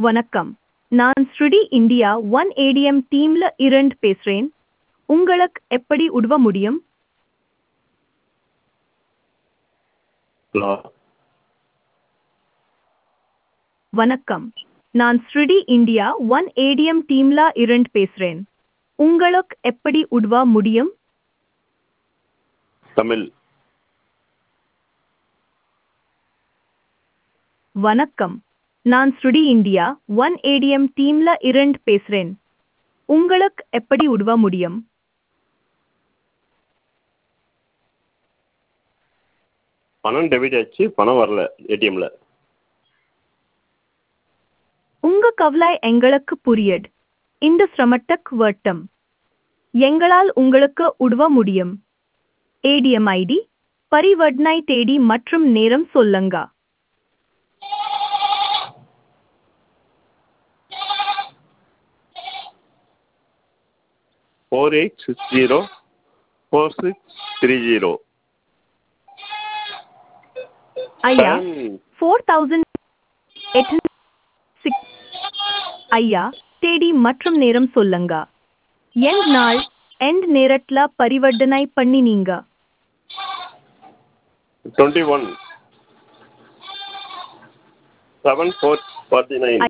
வணக்கம் நான் ஸ்ருடி இந்தியா ஒன் ஏடிஎம் டீம்ல இருந்து பேசுறேன் உங்களுக்கு எப்படி உதவ முடியும் ஹலோ வணக்கம் நான் ஸ்ருடி இந்தியா ஒன் ஏடிஎம் டீம்ல இருந்து பேசுறேன் உங்களுக்கு எப்படி உதவ முடியும் தமிழ் வணக்கம் நான் ஸ்ருடி இந்தியா ஒன் ஏடிஎம் டீம்ல இருந்து பேசுறேன் உங்களுக்கு எப்படி உதவ முடியும் பணம் டெபிட் ஆச்சு பணம் வரல ஏடிஎம்ல உங்க கவலை எங்களுக்கு புரியட் இந்த சிரமட்டக் வட்டம் எங்களால் உங்களுக்கு உதவ முடியும் ஏடிஎம் ஐடி பரிவர்த்தனை தேதி மற்றும் நேரம் சொல்லுங்க four eight six zero four six three zero ஐயா ஃபோர் தௌசண்ட் எட் சிக்ஸ் ஐயா தேதி மற்றும் நேரம் சொல்லுங்க எண்ட் நாள் எண்ட் நேரத்துல பரிவர்த்தனை பண்ணினீங்க twenty one seven four forty nine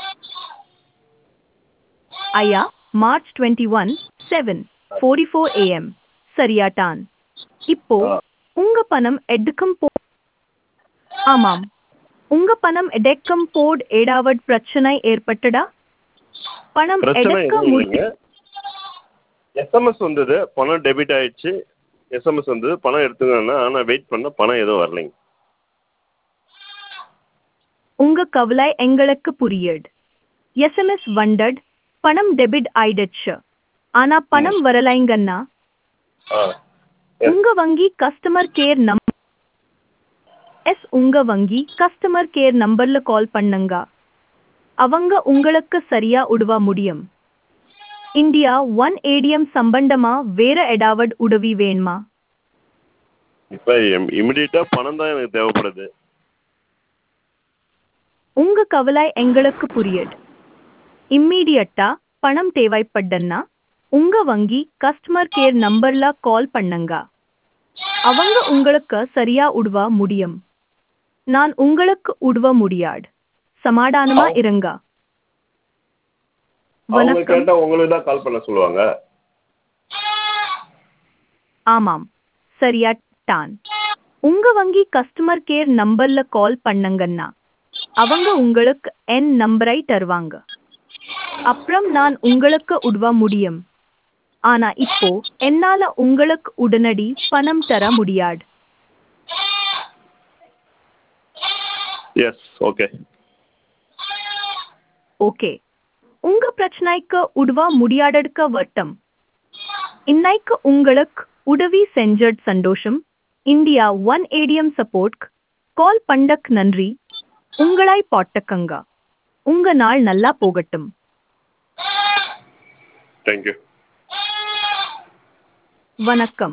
ஐயா March twenty one seven forty four AM சரியாட்டான் இப்போ உங்க பணம் எடுக்கும் போ ஆமாம் உங்க பணம் எடுக்கும் போட் ஏடாவட் பிரச்சனை ஏற்பட்டடா பணம் பிரச்சனை எடுக்க எதுவும் முடி இல்லைங்க எஸ்எம்எஸ் வந்தது பணம் டெபிட் ஆயிடுச்சு எஸ்எம்எஸ் வந்தது பணம் எடுத்துங்கன்னா ஆனால் வெயிட் பண்ண பணம் எதுவும் வரலைங்க உங்க கவலை எங்களுக்கு புரியுது எஸ்எம்எஸ் வண்டட் பணம் டெபிட் ஆயிடுச்சு ஆனா பணம் வரலைங்கன்னா ஆ உங்க வங்கி கஸ்டமர் கேர் நம் எஸ் உங்க வங்கி கஸ்டமர் கேர் நம்பர்ல கால் பண்ணுங்க அவங்க உங்களுக்கு சரியா உதவ முடியும் இந்தியா ஒன் ஏடிஎம் சம்பந்தமா வேற ஏதாவது உதவி வேணுமா இப்போ இமிடியேட்டாக பணம் தான் எனக்கு தேவைப்படுது உங்க கவலை எங்களுக்கு புரியுது இம்மீடியட்டா பணம் தேவைப்பட்டன்னா உங்க வங்கி கஸ்டமர் கேர் நம்பர்ல கால் பண்ணுங்க அவங்க உங்களுக்கு சரியா உதவ முடியும் நான் உங்களுக்கு உதவ முடியாது சமாதானமா இருங்க அவங்க வணக்கம் கேட்டால் உங்களுக்கு தான் கால் பண்ண சொல்லுவாங்க ஆமாம் சரியாட்டான் உங்க வங்கி கஸ்டமர் கேர் நம்பர்ல கால் பண்ணுங்கன்னா அவங்க உங்களுக்கு என் நம்பரை தருவாங்க அப்புறம் நான் உங்களுக்கு உதவ முடியும் ஆனா இப்போ என்னால உங்களுக்கு உடனடி பணம் தர முடியாது எஸ் ஓகே ஓகே உங்க பிரச்சனைக்கு உதவ முடியாததுக்கு வட்டம் இன்னைக்கு உங்களுக்கு உதவி செஞ்சட் சந்தோஷம் India One ATM support call பண்டக் நன்றி உங்களை பாட்டக்கங்க உங்க நாள் நல்லா போகட்டும் தேங்க்யூ வணக்கம்